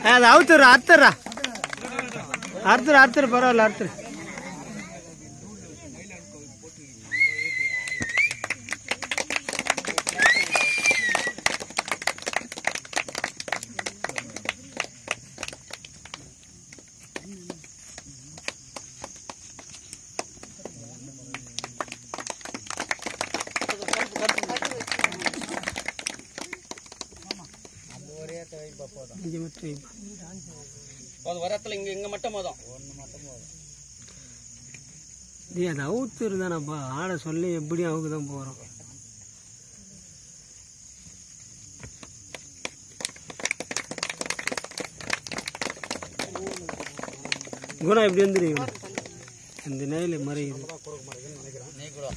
ஏ, அது அவுத்துரு அறுத்துறா அறுத்துரு அறுத்துரு பரவாயில்ல அறுத்துரு இங்கே மட்டும் வைப்பா. அது வரத்துல இங்க இங்க மட்டும் மோதும் டேய் அது அவுத்துரு தானப்பா ஆட சொல்லி எப்படியும் அவுக்கு தான் போகிறோம் குணம் எப்படி வந்துருக்கீங்க இந்த நேயில மறையுது நீ கூட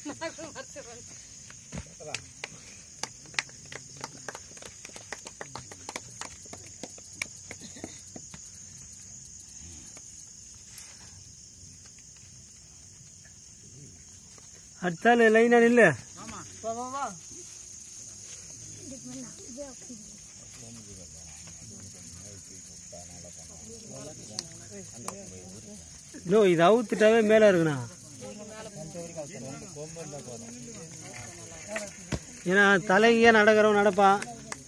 அடுத்தால லைனா நில்லு நோ இது அவுத்துட்டாவே மேல இருக்குண்ணா ஏன்னா தலைங்க நடக்கிறவன் நடப்பான்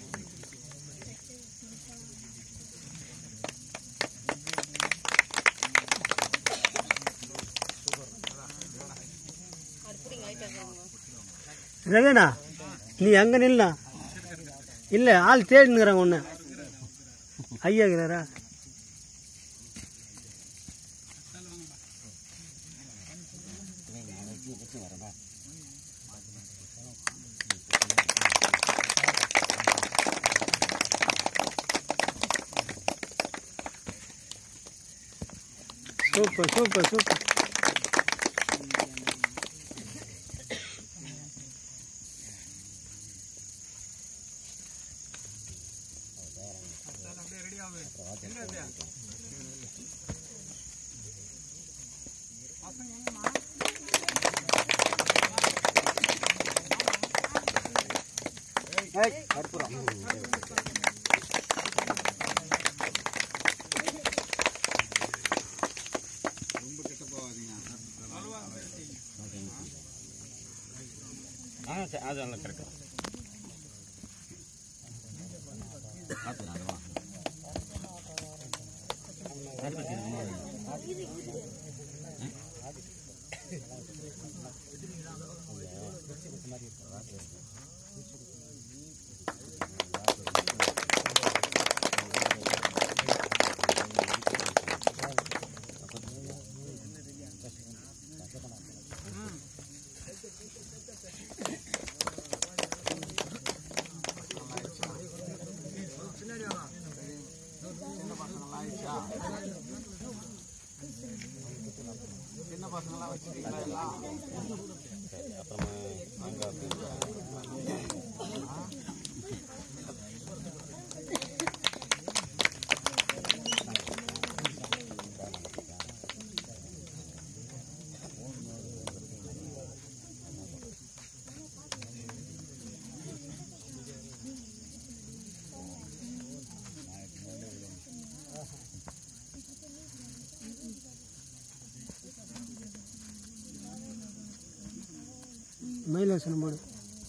ரவேனா நீ அங்க நில்லா இல்ல ஆள் தேடினுங்கிறாங்க ஒண்ணு ஐயா இருக்கிறாரா சூப்பர் சூப்பர் சூப்பர் ஆ சரி, அது நல்லா கரெக்டா மயிலாசனம் போடு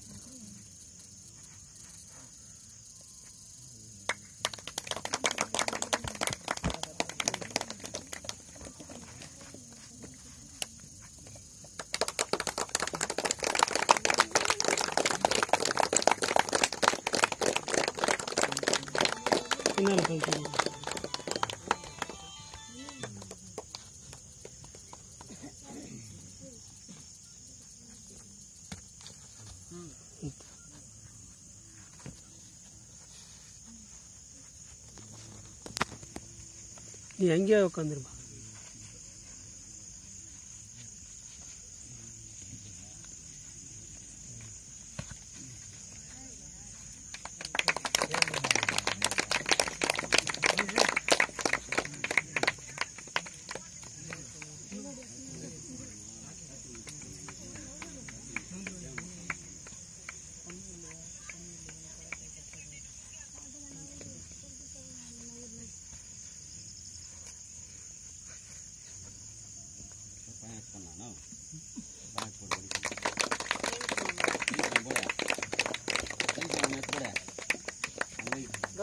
பின்னால கழிச்சு நீ எங்கேயா உட்காந்துருப்பா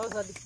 அவ்வளோ சாட்டி